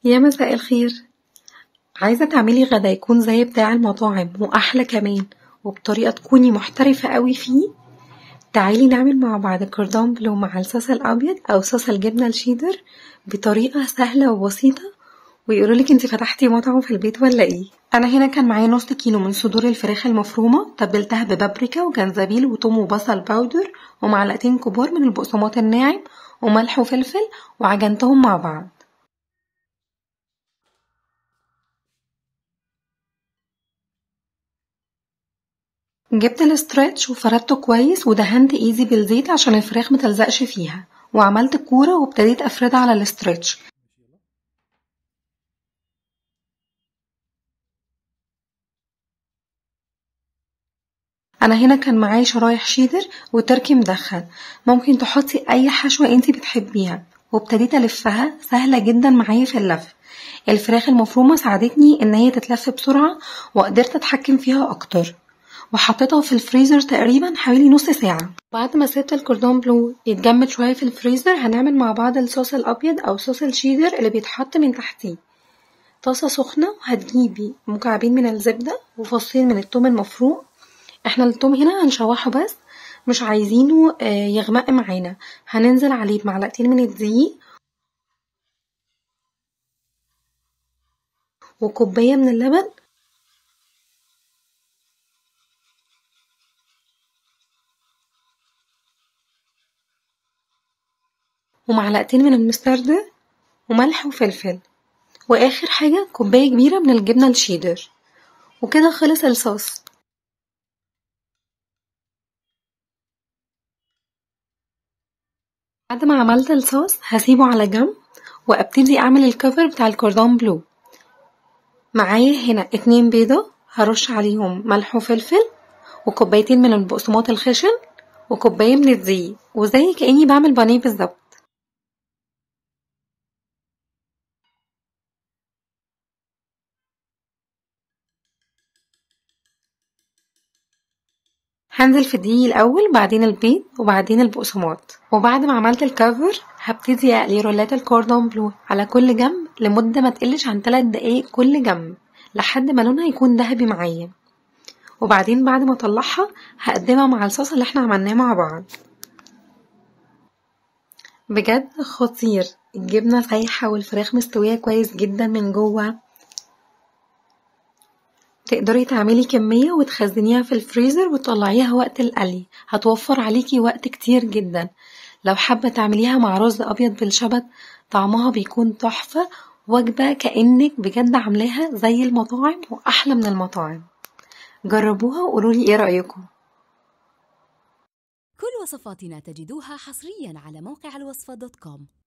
يا مساء الخير عايزة تعملي غدا يكون زي بتاع المطاعم وأحلى كمان وبطريقة تكوني محترفة أوي فيه تعالي نعمل مع بعض كوردون بلو مع الصوص الأبيض أو صوص الجبنة الشيدر بطريقة سهلة وبسيطة ويقولولك انتي فتحتي مطعم في البيت ولا ايه انا هنا كان معايا نص كيلو من صدور الفراخ المفرومة تبلتها ببابريكا وجنزبيل وتوم وبصل باودر ومعلقتين كبار من البقسماط الناعم وملح وفلفل وعجنتهم مع بعض جبت الاسترتش وفردته كويس ودهنت ايدي بالزيت عشان الفراخ متلزقش فيها وعملت كورة وابتديت افردها على الاسترتش انا هنا كان معايا شرايح شيدر وتركي مدخن ممكن تحطي اي حشوة انتي بتحبيها وابتديت الفها سهلة جدا معايا في اللف الفراخ المفرومة ساعدتني ان هي تتلف بسرعة وقدرت اتحكم فيها اكتر وحطيتها في الفريزر تقريبا حوالي نص ساعة بعد ما سبت الكوردون بلو يتجمد شوية في الفريزر هنعمل مع بعض الصوص الأبيض أو صوص الشيدر اللي بيتحط من تحتيه طاسة سخنة وهتجيبي مكعبين من الزبدة وفصين من التوم المفروم احنا التوم هنا هنشوحه بس مش عايزينه يغمق معانا هننزل عليه بمعلقتين من الدقيق وكوباية من اللبن ومعلقتين من المستردة وملح وفلفل واخر حاجة كوباية كبيرة من الجبنة الشيدر وكده خلص الصوص بعد ما عملت الصوص هسيبه على جنب وابتدي اعمل الكفر بتاع الكوردون بلو معايا هنا اتنين بيضة هرش عليهم ملح وفلفل وكوبايتين من البقسماط الخشن وكوباية من الدقيق وزي كأني بعمل بانيه بالظبط هنزل في الدقيق الأول بعدين البيض وبعدين البقسماط وبعد ما عملت الكفر هبتدي أقلي رولات الكوردون بلو على كل جنب لمدة ما تقلش عن تلات دقايق كل جنب لحد ما لونها يكون دهبي معايا وبعدين بعد ما اطلعها هقدمها مع الصوص اللي احنا عملناه مع بعض بجد خطير الجبنة سايحة والفراخ مستوية كويس جدا من جوه تقدري تعملي كمية وتخزنيها في الفريزر وتطلعيها وقت القلي هتوفر عليكي وقت كتير جدا لو حابة تعمليها مع رز أبيض بالشبت طعمها بيكون تحفة وجبة كأنك بجد عاملاها زي المطاعم وأحلى من المطاعم جربوها وقولولي ايه رأيكم كل وصفاتنا تجدوها حصريا على موقع الوصفة دوت كوم